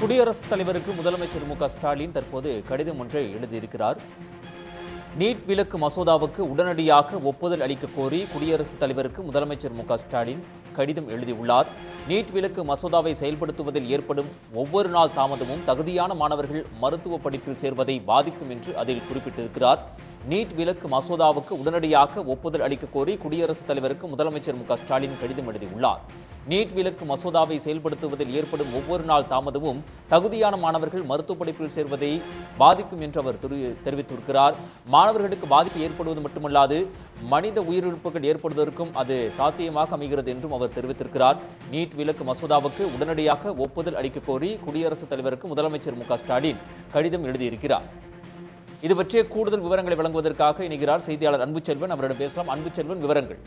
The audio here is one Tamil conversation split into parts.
குடியரசுத் தலைவருக்கு முதலமைச்சர் மு க ஸ்டாலின் தற்போது கடிதம் ஒன்றை எழுதியிருக்கிறார் நீட் விலக்கு மசோதாவுக்கு உடனடியாக ஒப்புதல் அளிக்க கோரி குடியரசுத் தலைவருக்கு முதலமைச்சர் மு க ஸ்டாலின் கடிதம் எழுதியுள்ளார் நீட் விலக்கு மசோதாவை செயல்படுத்துவதில் ஏற்படும் ஒவ்வொரு நாள் தாமதமும் தகுதியான மாணவர்கள் மருத்துவ படிப்பில் சேர்வதை பாதிக்கும் என்று அதில் குறிப்பிட்டிருக்கிறார் நீட் விலக்கு மசோதாவுக்கு உடனடியாக ஒப்புதல் அளிக்க கோரி குடியரசுத் தலைவருக்கு முதலமைச்சர் மு க ஸ்டாலின் கடிதம் எழுதியுள்ளார் நீட் விலக்கு மசோதாவை செயல்படுத்துவதில் ஏற்படும் ஒவ்வொரு நாள் தாமதமும் தகுதியான மாணவர்கள் மருத்துவ படிப்பில் சேர்வதை பாதிக்கும் என்று அவர் துரு- தெரிவித்திருக்கிறார் மாணவர்களுக்கு பாதிப்பு ஏற்படுவது மட்டுமல்லாது மனித உயிரிழப்புகள் ஏற்படுவதற்கும் அது சாத்தியமாக அமைகிறது என்றும் அவர் தெரிவித்திருக்கிறார் நீட் விலக்கு மசோதாவுக்கு உடனடியாக ஒப்புதல் அளிக்க கோரி குடியரசுத் தலைவருக்கு முதலமைச்சர் மு க ஸ்டாலின் கடிதம் எழுதியிருக்கிறார் இது பற்றிய கூடுதல் விவரங்களை வழங்குவதற்காக இணைகிறார் செய்தியாளர் அன்புச்செல்வன் அவரிடம் பேசலாம் அன்புச்செல்வன் விவரங்கள்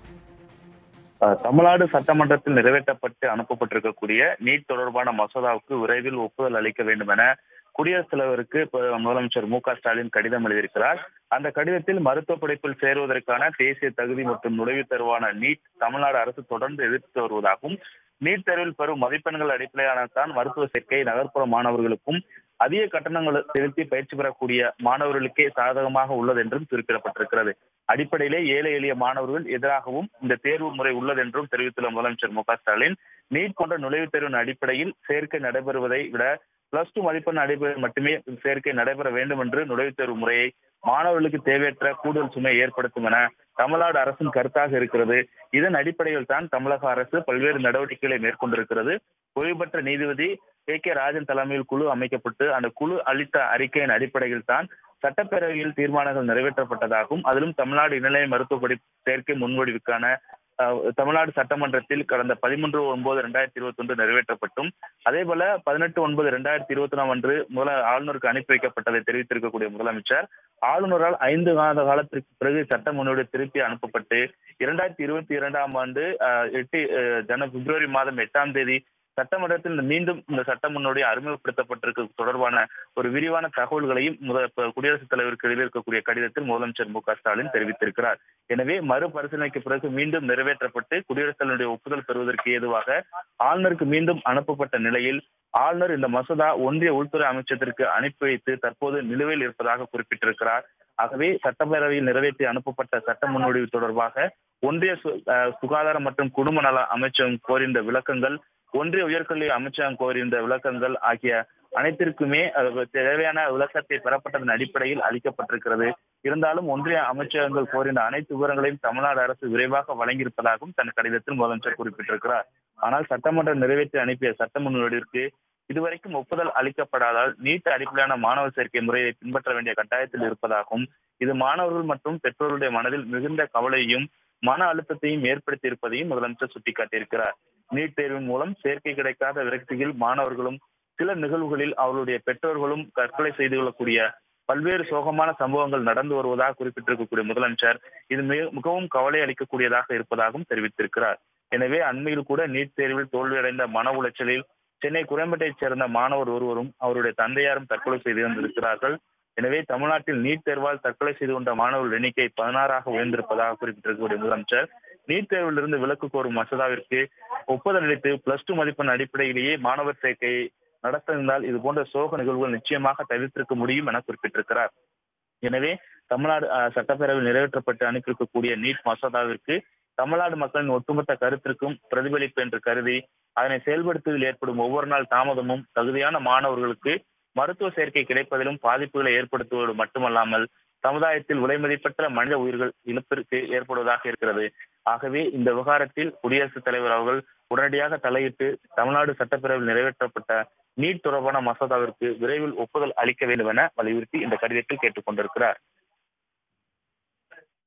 அஹ் தமிழ்நாடு சட்டமன்றத்தில் நிறைவேற்றப்பட்டு அனுப்பப்பட்டிருக்கக்கூடிய நீட் தொடர்பான மசோதாவுக்கு விரைவில் ஒப்புதல் அளிக்க வேண்டும் என குடியரசுத் தலைவருக்கு இப்ப முதலமைச்சர் மு க ஸ்டாலின் கடிதம் எழுதியிருக்கிறார் அந்த கடிதத்தில் மருத்துவ படிப்பில் சேருவதற்கான தேசிய தகுதி மற்றும் நுழைவுத் தேர்வான நீட் தமிழ்நாடு அரசு தொடர்ந்து எதிர்த்து வருவதாகவும் நீட் தேர்வில் பெறும் மதிப்பெண்கள் அடிப்படையானதான் மருத்துவ சேர்க்கை நகர்ப்புற மாணவர்களுக்கும் அதிக கட்டணங்கள் செலுத்தி பயிற்சி பெறக்கூடிய மாணவர்களுக்கே சாதகமாக உள்ளது என்றும் குறிப்பிடப்பட்டிருக்கிறது அடிப்படையிலே ஏழை எளிய மாணவர்கள் எதிராகவும் இந்த தேர்வு முறை உள்ளது என்றும் தெரிவித்துள்ள முதலமைச்சர் மு க ஸ்டாலின் நீட் போன்ற நுழைவுத் தேர்வின் அடிப்படையில் சேர்க்கை நடைபெறுவதை விட பிளஸ் டூ மதிப்பெண் அடிப்படையில் மட்டுமே சேர்க்கை நடைபெற வேண்டும் என்று நுழைவுத் தேர்வு முறையை மாணவர்களுக்கு தேவையற்ற கூடுதல் சுமை ஏற்படுத்தும் என தமிழ்நாடு அரசின் கருத்தாக இருக்கிறது இதன் அடிப்படையில் தான் தமிழக அரசு பல்வேறு நடவடிக்கைகளை மேற்கொண்டிருக்கிறது ஓய்வு பெற்ற நீதிபதி கே கே ராஜன் தலைமையில் குழு அமைக்கப்பட்டு அந்த குழு அளித்த அறிக்கையின் அடிப்படையில் தான் சட்டப்பேரவையில் தீர்மானங்கள் நிறைவேற்றப்பட்டதாகவும் அதிலும் தமிழ்நாடு இளநிலை மருத்துவ படிப்பு சேர்க்கை முன்வடிவுக்கான அஹ், தமிழ்நாடு சட்டமன்றத்தில் கடந்த பதிமூன்று ஒன்பது ரெண்டாயிரத்தி இருபத்தி ஒன்று நிறைவேற்றப்பட்டும் அதே போல பதினெட்டு ஒன்பது ரெண்டாயிரத்தி இருபத்தி ஒன்றாம் அன்று முதல ஆளுநருக்கு அனுப்பி வைக்கப்பட்டதை தெரிவித்திருக்கக்கூடிய முதலமைச்சர் ஆளுநரால் ஐந்து மாத காலத்திற்கு பிறகு சட்ட முன்னோடி திருப்பி அனுப்பப்பட்டு இரண்டாயிரத்தி இருபத்தி இரண்டாம் ஆண்டு அஹ், எட்டு அஹ், ஜன பிப்ரவரி மாதம் எட்டாம் தேதி சட்டமன்றத்தில் மீண்டும் இந்த சட்ட முன்னோடி அறிமுகப்படுத்தப்பட்டிருக்க தொடர்பான ஒரு விரிவான தகவல்களையும் முத- இப்ப குடியரசுத் தலைவருக்கு எழுதியிருக்கக்கூடிய கடிதத்தில் முதலமைச்சர் மு க ஸ்டாலின் தெரிவித்திருக்கிறார் எனவே மறுபரிசீலனைக்கு பிறகு மீண்டும் நிறைவேற்றப்பட்டு குடியரசுத் தலைவருடைய ஒப்புதல் பெறுவதற்கு ஏதுவாக ஆளுநருக்கு மீண்டும் அனுப்பப்பட்ட நிலையில் ஆளுநர் இந்த மசோதா ஒன்றிய உள்துறை அமைச்சத்திற்கு அனுப்பி வைத்து தற்போது நிலுவையில் இருப்பதாக குறிப்பிட்டிருக்கிறார் ஆகவே சட்டப்பேரவையில் நிறைவேற்றி அனுப்பப்பட்ட சட்ட முன்வடிவு தொடர்பாக ஒன்றிய சு- அஹ் சுகாதார மற்றும் குடும்ப நல அமைச்சகம் கோரிந்த விளக்கங்கள் ஒன்றிய உயர்கல்வி அமைச்சகம் கோரிந்த விளக்கங்கள் ஆகிய அனைத்திற்குமே அது தேவையான விளக்கத்தை பெறப்பட்டதன் அடிப்படையில் அளிக்கப்பட்டிருக்கிறது இருந்தாலும் ஒன்றிய அமைச்சகங்கள் கோரின அனைத்து விவரங்களையும் தமிழ்நாடு அரசு விரைவாக வழங்கியிருப்பதாகவும் தன் கடிதத்தில் முதலமைச்சர் குறிப்பிட்டிருக்கிறார் ஆனால் சட்டமன்றம் நிறைவேற்றி அனுப்பிய சட்ட முன்வடிவிற்கு இதுவரைக்கும் ஒப்புதல் அளிக்கப்படாதால் நீட் அடிப்படையிலான மாணவர் சேர்க்கை முறையை பின்பற்ற வேண்டிய கட்டாயத்தில் இருப்பதாகவும் இது மாணவர்கள் மற்றும் பெற்றோருடைய மனதில் மிகுந்த கவலையையும் மன அழுத்தத்தையும் ஏற்படுத்தி இருப்பதையும் முதலமைச்சர் சுட்டிக்காட்டியிருக்கிறார் நீட் தேர்வின் மூலம் சேர்க்கை கிடைக்காத விரக்தியில் மாணவர்களும் சில நிகழ்வுகளில் அவர்களுடைய பெற்றோர்களும் தற்கொலை செய்து கொள்ளக்கூடிய பல்வேறு சோகமான சம்பவங்கள் நடந்து வருவதாக குறிப்பிட்டிருக்கக்கூடிய முதலமைச்சர் இது மிக- மிகவும் கவலை அளிக்கக்கூடியதாக இருப்பதாகவும் தெரிவித்திருக்கிறார் எனவே அண்மையில் கூட நீட் தேர்வில் தோல்வியடைந்த மன உளைச்சலில் சென்னை குரம்பேட்டையைச் சேர்ந்த மாணவர் ஒருவரும் அவருடைய தந்தையாரும் தற்கொலை செய்து வந்திருக்கிறார்கள் எனவே தமிழ்நாட்டில் நீட் தேர்வால் தற்கொலை செய்து கொண்ட மாணவர்கள் எண்ணிக்கை பதினாறாக உயர்ந்திருப்பதாக குறிப்பிட்டிருக்கக்கூடிய முதலமைச்சர் நீட் தேர்விலிருந்து விலக்கு கோரும் மசோதாவிற்கு ஒப்புதல் அளித்து பிளஸ் டூ மதிப்பெண் அடிப்படையிலேயே மாணவர் சேர்க்கையை நடத்திருந்தால் இது போன்ற சோக நிகழ்வுகள் நிச்சயமாக தவிர்த்திருக்க முடியும் என குறிப்பிட்டிருக்கிறார் எனவே தமிழ்நாடு அஹ், சட்டப்பேரவையில் நிறைவேற்றப்பட்டு அனுப்பியிருக்கக்கூடிய நீட் மசோதாவிற்கு தமிழ்நாடு மக்களின் ஒட்டுமொத்த கருத்திற்கும் பிரதிபலிப்பு என்று கருதி அதனை செயல்படுத்துவதில் ஏற்படும் ஒவ்வொரு நாள் தாமதமும் தகுதியான மாணவர்களுக்கு மருத்துவ சேர்க்கை கிடைப்பதிலும் பாதிப்புகளை ஏற்படுத்துவது மட்டுமல்லாமல் சமுதாயத்தில் விலைமதிப்பற்ற மனித உயிர்கள் இழப்பிற்கு ஏற்படுவதாக இருக்கிறது ஆகவே இந்த விவகாரத்தில் குடியரசுத் தலைவர் அவர்கள் உடனடியாக தலையிட்டு தமிழ்நாடு சட்டப்பேரவையில் நிறைவேற்றப்பட்ட நீட் தொடர்பான மசோதாவிற்கு விரைவில் ஒப்புதல் அளிக்க வேண்டும் என வலியுறுத்தி இந்த கடிதத்தில் கேட்டுக் கொண்டிருக்கிறார்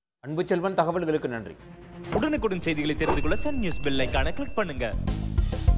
அன்புச்செல்வன் தகவல்களுக்கு நன்றி உடனுக்குடன் செய்திகளை தெரிந்து கொள்ள சன் நியூஸ் பெல் ஐகானை கிளிக் பண்ணுங்க